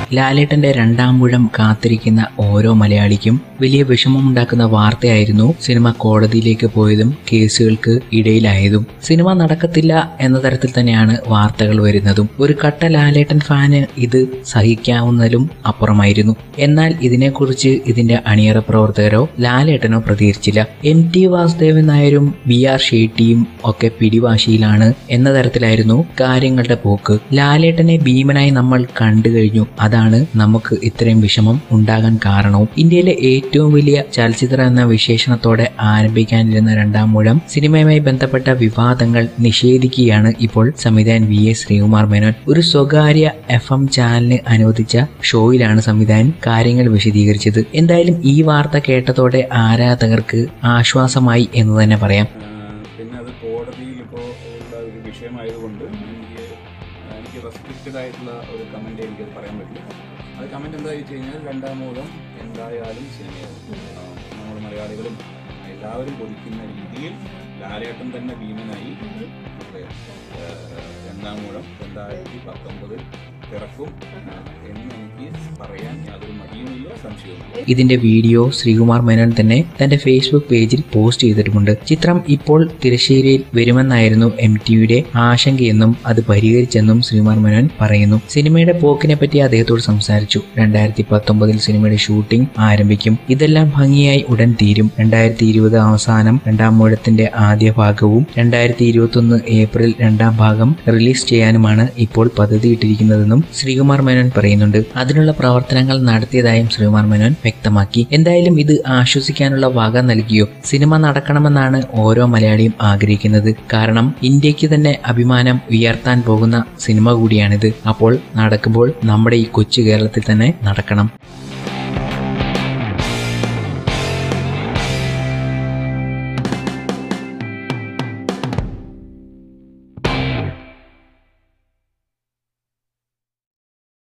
ലാലേട്ടന്റെ രണ്ടാം മുഴം കാത്തിരിക്കുന്ന ഓരോ മലയാളിക്കും വലിയ വിഷമമുണ്ടാക്കുന്ന വാർത്തയായിരുന്നു സിനിമ കോടതിയിലേക്ക് പോയതും കേസുകൾക്ക് ഇടയിലായതും സിനിമ നടക്കത്തില്ല എന്ന തരത്തിൽ തന്നെയാണ് വാർത്തകൾ വരുന്നതും ഒരു കട്ട ലാലേട്ടൻ ഫാന് ഇത് സഹിക്കാവുന്നതിലും അപ്പുറമായിരുന്നു എന്നാൽ ഇതിനെക്കുറിച്ച് ഇതിന്റെ അണിയറ പ്രവർത്തകരോ ലാലേട്ടനോ പ്രതികരിച്ചില്ല എം ടി വാസുദേവൻ നായരും ബി ആർ ഷെട്ടിയും ഒക്കെ പിടിവാശിയിലാണ് എന്ന തരത്തിലായിരുന്നു കാര്യങ്ങളുടെ പോക്ക് ലാലേട്ടനെ ഭീമനായി നമ്മൾ കണ്ടു കഴിഞ്ഞു അതാണ് നമുക്ക് ഇത്രയും വിഷമം ഉണ്ടാകാൻ കാരണവും ഇന്ത്യയിലെ ഏറ്റവും വലിയ ചലച്ചിത്രം എന്ന വിശേഷണത്തോടെ ആരംഭിക്കാനിരുന്ന രണ്ടാം മൂഴം സിനിമയുമായി ബന്ധപ്പെട്ട വിവാദങ്ങൾ നിഷേധിക്കുകയാണ് ഇപ്പോൾ സംവിധായകൻ വി എസ് ശ്രീകുമാർ മേനോൻ ഒരു സ്വകാര്യ എഫ് എം ചാനലിന് അനുവദിച്ച ഷോയിലാണ് സംവിധായകൻ കാര്യങ്ങൾ വിശദീകരിച്ചത് എന്തായാലും ഈ വാർത്ത കേട്ടതോടെ ആരാധകർക്ക് ആശ്വാസമായി എന്ന് തന്നെ പറയാം പിന്നെ അത് കോടതിയിൽ ഇപ്പോൾ ഉള്ള ഒരു വിഷയമായതുകൊണ്ട് എനിക്ക് എനിക്ക് റെസ്ട്രിക്റ്റഡ് ആയിട്ടുള്ള ഒരു കമൻറ്റ് എനിക്കത് പറയാൻ പറ്റില്ല അത് കമൻറ്റ് എന്താ വെച്ച് കഴിഞ്ഞാൽ രണ്ടാം മൂലം എന്തായാലും സിനിമയാകും നമ്മൾ മലയാളികളും എല്ലാവരും കൊതിക്കുന്ന രീതിയിൽ ലാലേട്ടൻ തന്നെ ഭീമനായി നമ്മുടെ ഏഹ്, രണ്ടാം മൂലം രണ്ടായിരത്തി പത്തൊമ്പതിൽ പിറക്കും എന്ന് എനിക്ക് പറയാൻ യാതൊരു മടിയുമില്ല സംശയവുമില്ല ഇതിന്റെ വീഡിയോ ശ്രീകുമാർ മേനോൻ തന്നെ തന്റെ ഫേസ്ബുക്ക് പേജിൽ പോസ്റ്റ് ചെയ്തിട്ടുമുണ്ട് ചിത്രം ഇപ്പോൾ തിരശ്ശേരിയിൽ വരുമെന്നായിരുന്നു എം ടിയുടെ ആശങ്കയെന്നും അത് പരിഹരിച്ചെന്നും ശ്രീകുമാർ മേനോൻ പറയുന്നു സിനിമയുടെ പോക്കിനെ പറ്റി അദ്ദേഹത്തോട് സംസാരിച്ചു രണ്ടായിരത്തി പത്തൊമ്പതിൽ സിനിമയുടെ ഷൂട്ടിംഗ് ആരംഭിക്കും ഇതെല്ലാം ഭംഗിയായി ഉടൻ തീരും രണ്ടായിരത്തി ഇരുപത് അവസാനം രണ്ടാം മൂഴത്തിന്റെ ആദ്യ ഭാഗവും രണ്ടായിരത്തി ഇരുപത്തൊന്ന് ഏപ്രിൽ രണ്ടാം ഭാഗം റിലീസ് ചെയ്യാനുമാണ് ഇപ്പോൾ പദ്ധതിയിട്ടിരിക്കുന്നതെന്നും ശ്രീകുമാർ മേനോൻ പറയുന്നുണ്ട് അതിനുള്ള പ്രവർത്തനങ്ങൾ നടത്തിയതായും ശ്രീകുമാർ മേനോൻ വ്യക്തമാക്കി എന്തായാലും ഇത് ആശ്വസിക്കാനുള്ള വക നൽകിയോ സിനിമ നടക്കണമെന്നാണ് ഓരോ മലയാളിയും ആഗ്രഹിക്കുന്നത് കാരണം ഇന്ത്യക്ക് തന്നെ അഭിമാനം ഉയർത്താൻ പോകുന്ന സിനിമ കൂടിയാണിത് അപ്പോൾ നടക്കുമ്പോൾ നമ്മുടെ ഈ കൊച്ചു കേരളത്തിൽ തന്നെ നടക്കണം